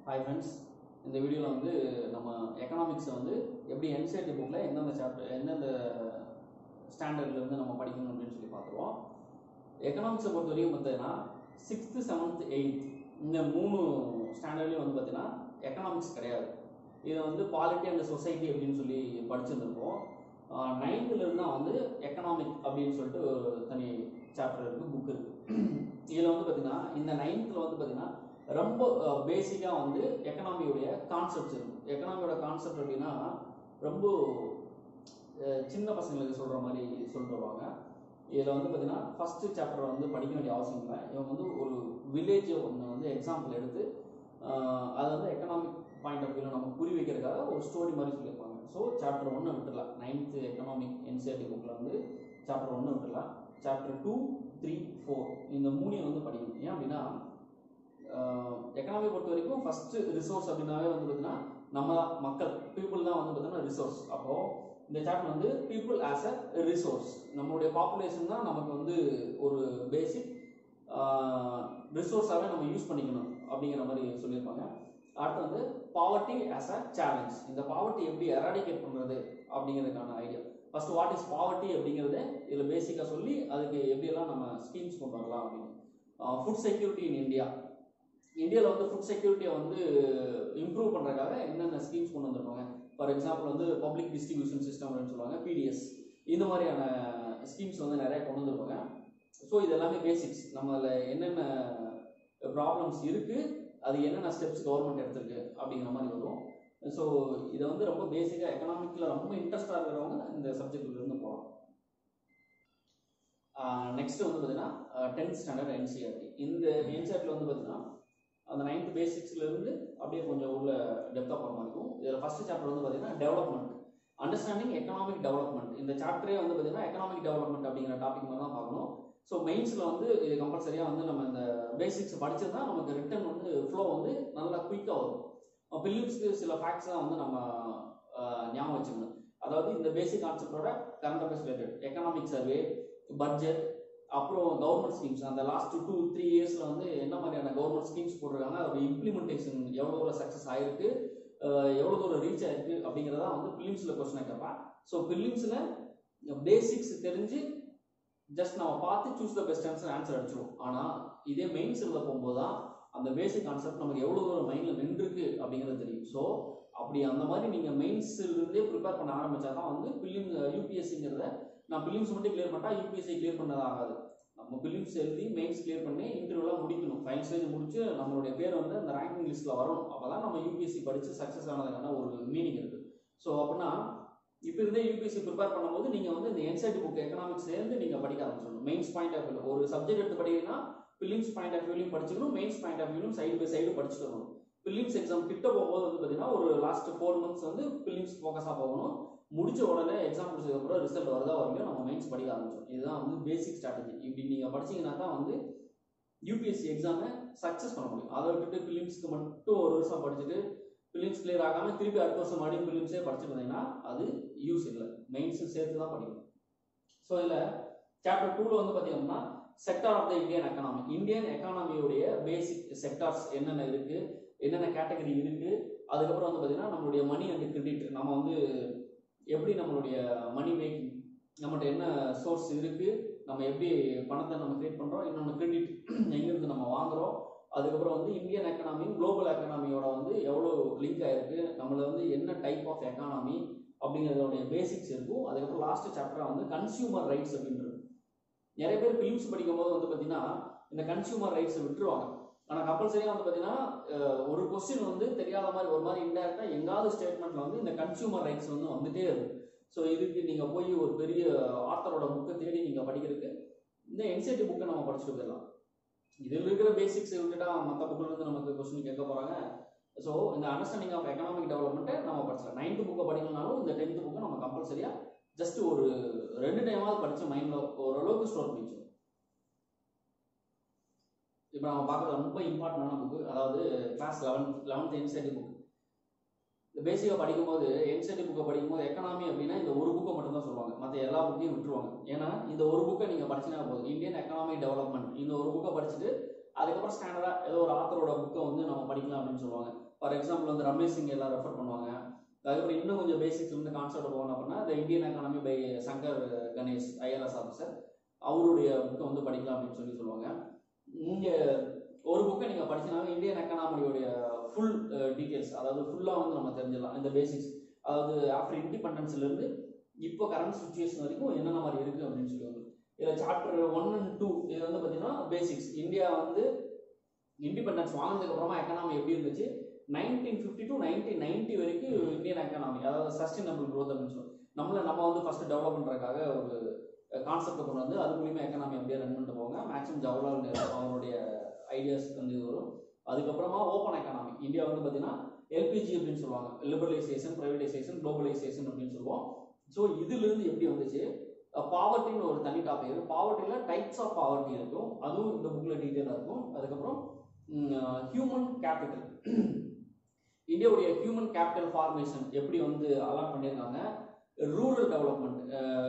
hi friends இந்த வீடியோவில் வந்து நம்ம எக்கனாமிக்ஸை வந்து எப்படி என்சிஆர்டி புக்கில் எந்தெந்த சாப்டர் எந்தெந்த ஸ்டாண்டர்ட்லேருந்து நம்ம படிக்கணும் அப்படின்னு சொல்லி பார்த்துருவோம் எக்கனாமிக்ஸை பொறுத்த வரைக்கும் பார்த்தீங்கன்னா சிக்ஸ்த்து செவன்த் எயித் இந்த மூணு ஸ்டாண்டர்ட்லேயும் வந்து பார்த்தீங்கன்னா எக்கனாமிக்ஸ் கிடையாது இதை வந்து பாலிட்டி அண்ட் சொசைட்டி அப்படின்னு சொல்லி படிச்சிருந்துருப்போம் நைன்த்துலேருந்து தான் வந்து எக்கனாமிக் அப்படின்னு சொல்லிட்டு ஒரு தனி சாப்டர் இருக்குது புக் இருக்குது இதில் வந்து பார்த்தீங்கன்னா இந்த நைன்த்தில் வந்து பார்த்தீங்கன்னா ரொம்ப பேசிக்காக வந்து எக்கனாமியுடைய கான்செப்ட்ஸ் இருக்கும் எக்கனாமியோட கான்செப்ட் அப்படின்னா ரொம்ப அஹ், சின்ன பசங்களுக்கு சொல்கிற மாதிரி சொல்லிட்டு வருவாங்க இதில் வந்து பார்த்தீங்கன்னா ஃபஸ்ட்டு சாப்டர் வந்து படிக்க வேண்டிய அவசியம் இல்லை இவங்க வந்து ஒரு வில்லேஜை ஒன்று வந்து எக்ஸாம்பிள் எடுத்து அஹ், அதை வந்து எக்கனாமிக் பாயிண்ட் ஆஃப் வியூவில் நம்ம புரி வைக்கிறதுக்காக ஒரு ஸ்டோரி மாதிரி சொல்லியிருப்பாங்க ஸோ சாப்டர் ஒன்று விட்டுடலாம் நைன்த்து எக்கனாமிக் என்சிஆர்டி புக்கில் வந்து சாப்டர் ஒன்று விட்டுடலாம் சாப்டர் டூ த்ரீ ஃபோர் இந்த மூணையும் வந்து படிக்கணும் ஏன் அப்படின்னா எக்கனாமி பொறுத்த வரைக்கும் ஃபஸ்ட்டு ரிசோர்ஸ் அப்படின்னாவே வந்து பார்த்தீங்கன்னா நம்ம தான் மக்கள் பீப்புள் தான் வந்து பார்த்தீங்கன்னா ரிசோர்ஸ் அப்போது இந்த சாப்டர் வந்து பீப்புள் ஆஸ் அ ரிசோர்ஸ் நம்மளுடைய பாப்புலேஷன் தான் நமக்கு வந்து ஒரு பேசிக் ரிசோர்ஸாகவே நம்ம யூஸ் பண்ணிக்கணும் அப்படிங்கிற மாதிரி சொல்லியிருப்பாங்க அடுத்து வந்து பாவர்ட்டி ஆஸ் அ சேலஞ்ச் இந்த பாவர்ட்டி எப்படி எராடிகேட் பண்ணுறது அப்படிங்கிறதுக்கான idea first what is poverty அப்படிங்கிறத இதில் பேசிக்காக சொல்லி அதுக்கு எப்படியெல்லாம் நம்ம ஸ்கீம்ஸ் கொண்டு வரலாம் அப்படின்னு ஃபுட் செக்யூரிட்டி இன் இந்தியா இந்தியாவில் வந்து ஃபுட் செக்யூரிட்டியை வந்து இம்ப்ரூவ் பண்ணுறதுக்காக என்னென்ன ஸ்கீம்ஸ் கொண்டு வந்திருப்பாங்க ஃபார் எக்ஸாம்பிள் வந்து பப்ளிக் டிஸ்ட்ரிபியூஷன் சிஸ்டம் அப்படின்னு சொல்லுவாங்க பிடிஎஸ் இந்த மாதிரியான ஸ்கீம்ஸ் வந்து நிறைய கொண்டு வந்திருப்பாங்க ஸோ இது எல்லாமே பேசிக்ஸ் நம்ம அதில் என்னென்ன ப்ராப்ளம்ஸ் இருக்குது அது என்னென்ன ஸ்டெப்ஸ் கவர்மெண்ட் எடுத்திருக்கு அப்படிங்கிற மாதிரி வரும் ஸோ இதை வந்து ரொம்ப பேசிக்காக எக்கனாமிக்கில் ரொம்ப இன்ட்ரெஸ்டாக இருக்கிறவங்க இந்த சப்ஜெக்ட்ல இருந்து போகலாம் நெக்ஸ்ட் வந்து பார்த்தீங்கன்னா டென்த் ஸ்டாண்டர்ட் என்சிஆர்டி இந்த என்சிஆர்டியில் வந்து பார்த்தீங்கன்னா அந்த நைன்த் பேசிக்ஸ்லேருந்து அப்படியே கொஞ்சம் உள்ள டெப்த்தாக போகிற மாதிரி இருக்கும் இதில் ஃபஸ்ட் சாப்டர் வந்து பார்த்தீங்கன்னா டெவலப்மெண்ட் அண்டர்ஸ்டாண்டிங் எக்கனாமிக் டெவலப்மெண்ட் இந்த சாப்டரே வந்து பார்த்தீங்கன்னா எக்கனாமிக் டெவலப்மெண்ட் அப்படிங்கிற டாபிக் மாதிரி தான் பார்க்கணும் ஸோ மெயின்ஸில் வந்து இது கம்பல்சரியாக வந்து நம்ம இந்த பேசிக்ஸ் படிச்சது தான் நமக்கு ரிட்டன் வந்து ஃப்ளோ வந்து நல்லா குயிக்காக வரும் பிலிப்ஸ்க்கு சில ஃபேக்ட்ஸ் தான் வந்து நம்ம அஹ், ஞாபகம் வச்சுக்கணும் அதாவது இந்த பேசிக் கான்செப்டோட current affairs related economic survey budget அப்புறம் கவர்மெண்ட் ஸ்கீம்ஸ் அந்த லாஸ்ட் டூ த்ரீ இயர்ஸில் வந்து என்ன மாதிரியான கவர்மெண்ட் ஸ்கீம்ஸ் போட்டிருக்காங்க அதோட இம்ப்ளிமெண்டேஷன் எவ்வளோ தூரம் சக்ஸஸ் ஆயிருக்கு அஹ், எவ்வளோ தூரம் ரீச் ஆயிருக்கு அப்படிங்கிறதா வந்து பிலிம்ஸில் கொஸ்டினை கேட்பேன் ஸோ பிலிம்ஸில் பேசிக்ஸ் தெரிஞ்சு ஜஸ்ட் நம்ம பார்த்து choose the best answer answer அடிச்சிடும் ஆனால் இதே மெயின்ஸ் எழுத போகும்போது தான் அந்த பேசிக் கான்செப்ட் நமக்கு எவ்வளோ தூரம் மைண்டில் நின்றுருக்கு அப்படிங்கிறது தெரியும் ஸோ அப்படி அந்த மாதிரி நீங்கள் மெயின்ஸ்லேருந்தே ப்ரிப்பேர் பண்ண ஆரம்பிச்சா தான் வந்து பிலிம் யூபிஎஸ்சிங்கிறத நான் பிலிம்ஸ் மட்டும் கிளியர் பண்ணிட்டா யூபிஎஸ்சி கிளியர் பண்ணது ஆகாது நம்ம பிலிம்ஸ் எழுதி மெயின்ஸ் கிளியர் பண்ணி இன்டர்வியூலாம் முடிக்கணும் ஃபைனல் ஸ்டேஜ் முடிச்சு நம்மளுடைய பேர் வந்து அந்த ரேங்கிங் லிஸ்ட்டில் வரணும் அப்போ தான் நம்ம யூபிஎஸ்சி படித்து சக்ஸஸ் ஆனதுக்கான ஒரு மீனிங் இருக்குது ஸோ அப்படின்னா இப்போ இருந்தே யூபிஎஸ்சி ப்ரிப்பேர் பண்ணும்போது நீங்கள் வந்து இந்த என்சைடி புக் எக்கனாமிக்ஸ் சேர்ந்து நீங்கள் படிக்க ஆரம்பிச்சிடணும் மெயின்ஸ் பாயிண்ட் ஆஃப் வியூ ஒரு சப்ஜெக்ட் எடுத்து படிக்கிறீங்கன்னா பிலிம்ஸ் பாயிண்ட் ஆஃப் வியூலையும் படிச்சுக்கணும் மெயின்ஸ் பாயிண்ட் ஆஃப் வியூலையும் சைடு பை சைடு படிச்சுட்டு வரணும் பிலிம்ஸ் எக்ஸாம் கிட்ட போகும்போது வந்து பார்த்தீங்கன்னா ஒரு லாஸ்ட் ஃபோர் மந்த்ஸ் வந்து பிலிம்ஸ் ஃபோக்கஸாக போகணும் முடிச்ச உடனே எக்ஸாம் முடிச்சதுக்கப்புறம் ரிசல்ட் வருதா வரலையோ நம்ம மெயின்ஸ் படிக்க ஆரம்பிச்சோம் இதுதான் வந்து பேசிக் ஸ்ட்ராட்டஜி இப்படி நீங்கள் படிச்சீங்கன்னா தான் வந்து யூபிஎஸ்சி எக்ஸாமை சக்ஸஸ் பண்ண முடியும் அதை விட்டுட்டு பிலிம்ஸ்க்கு மட்டும் ஒரு வருஷம் படிச்சுட்டு பிலிம்ஸ் கிளியர் ஆகாமல் திருப்பி அடுத்த வருஷம் மறுபடியும் பிலிம்ஸே படிச்சுட்டு இருந்தீங்கன்னா அது யூஸ் இல்லை மெயின்ஸும் சேர்த்து தான் படிக்கணும் ஸோ இதில் சாப்டர் டூவில் வந்து பார்த்தீங்கன்னா sector of the Indian economy Indian எக்கானமியோடைய பேசிக் செக்டார்ஸ் என்னென்ன இருக்குது என்னென்ன கேட்டகரி இருக்குது அதுக்கப்புறம் வந்து பார்த்தீங்கன்னா நம்மளுடைய மணி அண்ட் கிரெடிட் நம்ம வந்து எப்படி நம்மளுடைய மணி மேக்கிங் நம்மகிட்ட என்ன சோர்ஸ் இருக்குது நம்ம எப்படி பணத்தை நம்ம கிரியேட் பண்ணுறோம் இன்னொன்று கிரெடிட் எங்கேருந்து நம்ம வாங்குறோம் அதுக்கப்புறம் வந்து இந்தியன் எக்கனாமி குளோபல் எக்கனாமியோட வந்து எவ்வளோ லிங்க் ஆயிருக்கு நம்மள வந்து என்ன டைப் ஆஃப் எக்கானமி அப்படிங்கிறதோடைய பேசிக்ஸ் இருக்கும் அதுக்கப்புறம் லாஸ்ட் சாப்டராக வந்து கன்சியூமர் ரைட்ஸ் அப்படின்றது நிறைய பேர் பிலிம்ஸ் படிக்கும்போது வந்து பார்த்தீங்கன்னா இந்த கன்சியூமர் ரைட்ஸை விட்டுருவாங்க ஆனால் கம்பல்சரியாக வந்து பார்த்தீங்கன்னா அஹ், ஒரு கொஸ்டின் வந்து தெரியாத மாதிரி ஒரு மாதிரி இன்டெரக்டாக எங்காவது ஸ்டேட்மெண்ட்டில் வந்து இந்த கன்சியூமர் ரைட்ஸ் வந்து வந்துட்டே இருக்கு ஸோ இதுக்கு நீங்கள் போய் ஒரு பெரிய ஆத்தரோட புக்கை தேடி நீங்கள் படிக்கிறதுக்கு இந்த என்சிடி புக்கை நம்ம படிச்சுட்டு போயிடலாம் இதில் இருக்கிற பேசிக்ஸ் விட்டுட்டா மற்ற புக்கில் இருந்து நமக்கு கொஸ்டின் கேட்க போகிறாங்க ஸோ இந்த அண்டர்ஸ்டாண்டிங் ஆஃப் எக்கனாமிக் டெவலப்மெண்ட்டை நம்ம படிச்சலாம் நைன்த்து புக்கை படிக்கலனாலும் இந்த டென்த்து புக்கை நம்ம கம்பல்சரியாக ஜஸ்ட் ஒரு ரெண்டு டைமாவது படித்து மைண்டில் ஓரளவுக்கு ஸ்டோர் பண்ணி வச்சிடும் இப்போ நம்ம பார்க்குறது ரொம்ப இம்பார்ட்டண்டான புக்கு அதாவது class eleventh eleventh NCERT book இந்த பேசிக்காக படிக்கும்போது என்சிடி புக்கை படிக்கும்போது எக்கனாமி அப்படின்னா இந்த ஒரு புக்கை மட்டும் தான் சொல்லுவாங்க மற்ற எல்லா புக்கையும் விட்டுருவாங்க ஏன்னா இந்த ஒரு புக்கை நீங்கள் படிச்சினா போதும் இந்தியன் எக்கனாமிக் டெவலப்மெண்ட் இந்த ஒரு புக்கை படிச்சுட்டு அதுக்கப்புறம் ஸ்டாண்டர்டாக ஏதோ ஒரு ஆத்தரோட புக்கை வந்து நம்ம படிக்கலாம் அப்படின்னு சொல்லுவாங்க ஃபார் எக்ஸாம்பிள் வந்து ரமேஷ் சிங் எல்லாம் ரெஃபர் பண்ணுவாங்க அதுக்கப்புறம் இன்னும் கொஞ்சம் பேசிக்ஸ் வந்து கான்செப்ட் போகணும் அப்படின்னா the Indian economy by Shankar Ganesh IRS officer அவருடைய புக்கை வந்து படிக்கலாம் அப்படின்னு சொல்லி சொல்லுவாங்க இங்கே ஒரு புக்கை நீங்கள் படிச்சினாவே இந்தியன் எக்கானமியோடைய ஃபுல் டீட்டெயில்ஸ் அதாவது ஃபுல்லாக வந்து நம்ம தெரிஞ்சிடலாம் இந்த பேசிக்ஸ் அதாவது ஆஃப்டர் இண்டிபெண்டன்ஸ்லேருந்து இப்போ கரண்ட் சுச்சுவேஷன் வரைக்கும் என்னென்ன மாதிரி இருக்குது அப்படின்னு சொல்லி வந்து இதில் சாப்டர் ஒன் அண்ட் டூ இது வந்து பார்த்தீங்கன்னா பேசிக்ஸ் இந்தியா வந்து இண்டிபெண்டன்ஸ் வாங்கினதுக்கு அப்புறமா எக்கனாமி எப்படி இருந்துச்சு nineteen fifty to nineteen ninety வரைக்கும் இந்தியன் எக்கனாமி அதாவது சஸ்டைனபிள் க்ரோத் அப்படின்னு சொல்லி நம்மளை நம்ம வந்து ஃபர்ஸ்ட் டெவலப் பண்ணுறதுக்காக ஒரு கான்செப்டை கொண்டு வந்து அது மூலியமாக எக்கனாமி அப்படியே ரன் பண்ணிட்டு போங்க மேக்ஸிமம் ஜவஹர்லால் நேரு அவருடைய ஐடியாஸ் வந்து இது வரும் அதுக்கப்புறமா ஓப்பன் எக்கனாமி இந்தியா வந்து பார்த்தீங்கன்னா எல்பிஜி அப்படின்னு சொல்லுவாங்க லிபரலைசேஷன் ப்ரைவேடைசேஷன் குளோபலைசேஷன் அப்படின்னு சொல்லுவோம் ஸோ இதுலேருந்து எப்படி வந்துச்சு பாவர்ட்டின்னு ஒரு தனி டாபிக் இருக்குது பாவர்ட்டியில் டைப்ஸ் ஆஃப் பாவர்ட்டி இருக்கும் அதுவும் இந்த புக்கில் டீட்டெயிலாக இருக்கும் அதுக்கப்புறம் ஹியூமன் கேபிட்டல் இந்தியாவுடைய ஹியூமன் கேபிட்டல் ஃபார்மேஷன் எப்படி வந்து அலாட் பண்ணியிருக்காங்க ரூரல் டெவலப்மெண்ட்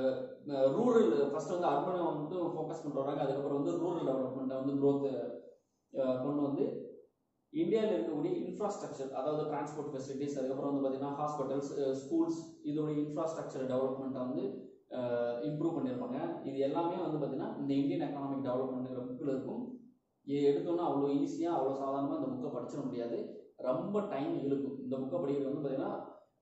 ரூரல் ஃபர்ஸ்ட் வந்து அர்பனை வந்து ஃபோக்கஸ் பண்ணிட்டு வராங்க அதுக்கப்புறம் வந்து ரூரல் டெவலப்மெண்ட்டை வந்து க்ரோத் கொண்டு வந்து இந்தியாவில் இருக்கக்கூடிய இன்ஃப்ராஸ்ட்ரக்சர் அதாவது டிரான்ஸ்போர்ட் ஃபெசிலிட்டிஸ் அதுக்கப்புறம் வந்து பார்த்தீங்கன்னா ஹாஸ்பிட்டல்ஸ் ஸ்கூல்ஸ் இதோடைய இன்ஃப்ராஸ்ட்ரக்சர் டெவலப்மெண்ட்டை வந்து இம்ப்ரூவ் பண்ணியிருப்பாங்க இது எல்லாமே வந்து பார்த்தீங்கன்னா இந்த இந்தியன் எக்கனாமிக் டெவலப்மெண்ட்டுங்கிற புக்கில் இருக்கும் இது எடுத்தோன்னா அவ்வளோ ஈஸியாக அவ்வளோ சாதாரணமாக இந்த புக்கை படிச்சிட முடியாது ரொம்ப டைம் இழுக்கும் இந்த புக்கை படிக்கிறது வந்து பார்த்தீங்கன்னா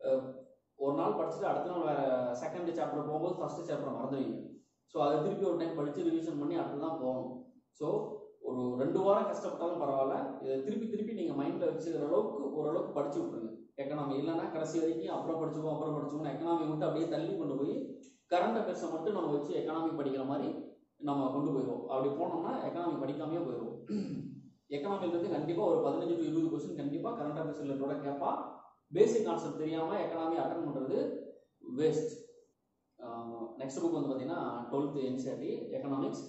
ஒரு நாள் படிச்சுட்டு அடுத்த நாள் வேறு செகண்ட் சாப்டர் போகும்போது ஃபஸ்ட்டு சாப்டர் மறந்துடுவீங்க ஸோ அதை திருப்பி ஒரு டைம் படித்து ரிவிஷன் பண்ணி அடுத்து தான் போகணும் ஸோ ஒரு ரெண்டு வாரம் கஷ்டப்பட்டாலும் பரவாயில்ல இதை திருப்பி திருப்பி நீங்கள் மைண்டில் வச்சுக்கிற அளவுக்கு ஓரளவுக்கு படிச்சு விட்ருங்க எக்கனாமி இல்லைன்னா கடைசி வரைக்கும் அப்புறம் படிச்சுக்கோ அப்புறம் படிச்சுக்கோ எக்கனாமி மட்டும் அப்படியே தள்ளி கொண்டு போய் கரண்ட் அஃபேர்ஸை மட்டும் நம்ம வச்சு எக்கனாமி படிக்கிற மாதிரி நம்ம கொண்டு போயிடுவோம் அப்படி போனோம்னா எக்கனாமி படிக்காமையே போயிடுவோம் எக்கனாமிலேருந்து கண்டிப்பாக ஒரு பதினஞ்சு டு இருபது கொஸ்டின் கண்டிப்பாக கரண்ட் அஃபேர்ஸ் ரிலேட்டோட கேட்பா பேசிக் கான்செப்ட் தெரியாமல் எக்கனாமி அட்டன் பண்ணுறது வேஸ்ட் நெக்ஸ்ட் புக் வந்து பார்த்தீங்கன்னா டுவெல்த் என்சிஆர்டி எக்கனாமிக்ஸ்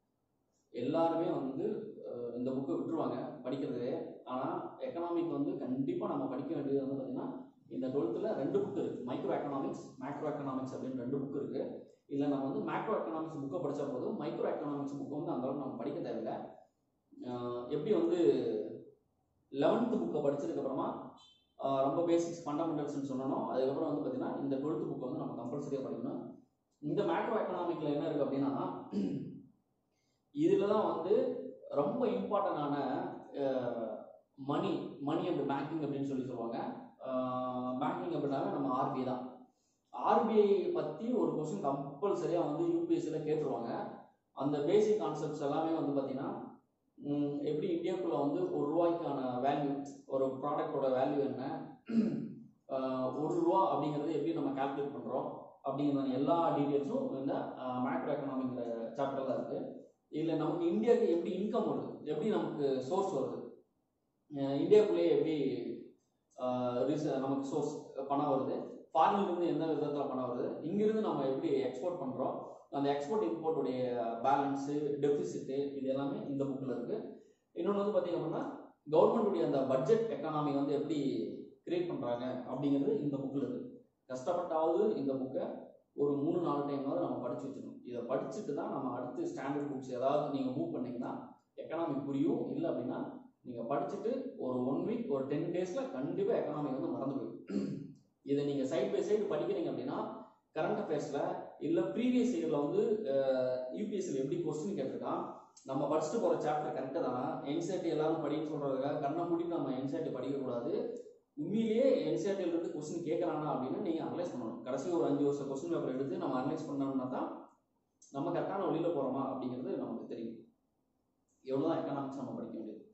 எல்லாருமே வந்து இந்த புக்கை விட்டுருவாங்க படிக்கிறதுலே ஆனால் எக்கனாமிக் வந்து கண்டிப்பாக நம்ம படிக்க வேண்டியது வந்து பார்த்திங்கன்னா இந்த டுவெல்த்தில் ரெண்டு புக் இருக்குது மைக்ரோ எக்கனாமிக்ஸ் மேக்ரோ எக்கனாமிக்ஸ் அப்படின்னு ரெண்டு புக் இருக்குது இல்லை நம்ம வந்து மேக்ரோ எக்கனாமிக்ஸ் புக்கை படித்தா போதும் மைக்ரோ எக்கனாமிக்ஸ் புக்கை வந்து அந்தளவுக்கு நம்ம படிக்க தேவையில்லை எப்படி வந்து லெவன்த்து புக்கை படித்ததுக்கப்புறமா ரொம்ப பேசிக்ஸ் ஃபண்டமெண்டல்ஸ்னு சொன்னோம் அதுக்கப்புறம் வந்து பார்த்திங்கன்னா இந்த டுவெல்த்து புக்கை வந்து நம்ம கம்பல்சரியாக படிக்கணும் இந்த மேக்ரோ எக்கனாமிக்கில் என்ன இருக்குது அப்படின்னா இதில் தான் வந்து ரொம்ப இம்பார்ட்டண்டான மணி மணி அண்ட் பேங்கிங் அப்படின்னு சொல்லி சொல்லுவாங்க பேங்கிங் அப்படின்னாவே நம்ம ஆர்பிஐ தான் ஆர்பிஐ பற்றி ஒரு கொஸ்டின் கம்பல்சரியாக வந்து யூபிஎஸ்சியில் கேட்டுருவாங்க அந்த பேசிக் கான்செப்ட்ஸ் எல்லாமே வந்து பார்த்திங்கன்னா எப்படி இந்தியாவுக்குள்ளே வந்து ஒரு ரூபாய்க்கான வேல்யூ ஒரு ப்ராடக்டோட வேல்யூ என்ன ஒரு ரூபா அப்படிங்கிறது எப்படி நம்ம கால்குலேட் பண்ணுறோம் அப்படிங்கிற எல்லா டீட்டெயில்ஸும் இந்த மேக்ரோ எக்கனாமிங்கிற சாப்டரில் இருக்குது இதில் நமக்கு இந்தியாவுக்கு எப்படி இன்கம் வருது எப்படி நமக்கு சோர்ஸ் வருது இந்தியாவுக்குள்ளேயே எப்படி ரீச நமக்கு சோர்ஸ் பணம் வருது ஃபாரின்லேருந்து எந்த விதத்தில் பணம் வருது இங்கிருந்து நம்ம எப்படி எக்ஸ்போர்ட் பண்ணுறோம் அந்த எக்ஸ்போர்ட் இம்போர்ட்டுடைய பேலன்ஸு டெபிசிட்டு இது எல்லாமே இந்த புக்கில் இருக்குது இன்னொன்று வந்து பார்த்திங்க அப்படின்னா கவர்மெண்ட்டுடைய அந்த பட்ஜெட் எக்கனாமி வந்து எப்படி கிரியேட் பண்ணுறாங்க அப்படிங்கிறது இந்த புக்கில் இருக்குது கஷ்டப்பட்டாவது இந்த புக்கை ஒரு மூணு நாலு டைமாவது நம்ம படித்து வச்சுக்கணும் இதை படிச்சுட்டு தான் நம்ம அடுத்து ஸ்டாண்டர்ட் புக்ஸ் ஏதாவது நீங்கள் மூவ் பண்ணிங்கன்னா எக்கனாமி புரியும் இல்லை அப்படின்னா நீங்கள் படிச்சுட்டு ஒரு ஒன் வீக் ஒரு டென் டேஸில் கண்டிப்பாக எக்கனாமி வந்து மறந்து போயிடும் இதை நீங்கள் சைட் பை சைடு படிக்கிறீங்க அப்படின்னா கரண்ட் அஃபேர்ஸில் இல்லை ப்ரீவியஸ் இயரில் வந்து யூபிஎஸ்சியில் எப்படி கொஸ்டின் கேட்டிருக்கான் நம்ம படிச்சுட்டு போகிற சாப்டர் கரெக்டாக தான் என்சிஆர்டி எல்லாரும் படின்னு சொல்கிறதுக்காக கண்ணை மூடிட்டு நம்ம என்சிஆர்டி படிக்கக்கூடாது உண்மையிலேயே என்சிஆர்டியில் இருந்து கொஸ்டின் கேட்குறானா அப்படின்னு நீங்கள் அனலைஸ் பண்ணணும் கடைசி ஒரு அஞ்சு வருஷம் கொஸ்டின் பேப்பர் எடுத்து நம்ம அனலைஸ் பண்ணோம்னா தான் நம்ம கரெக்டான வழியில் போகிறோமா அப்படிங்கிறது நமக்கு தெரியும் எவ்வளோ தான் எக்கனாமிக்ஸ் நம்ம படிக்க வேண்டியது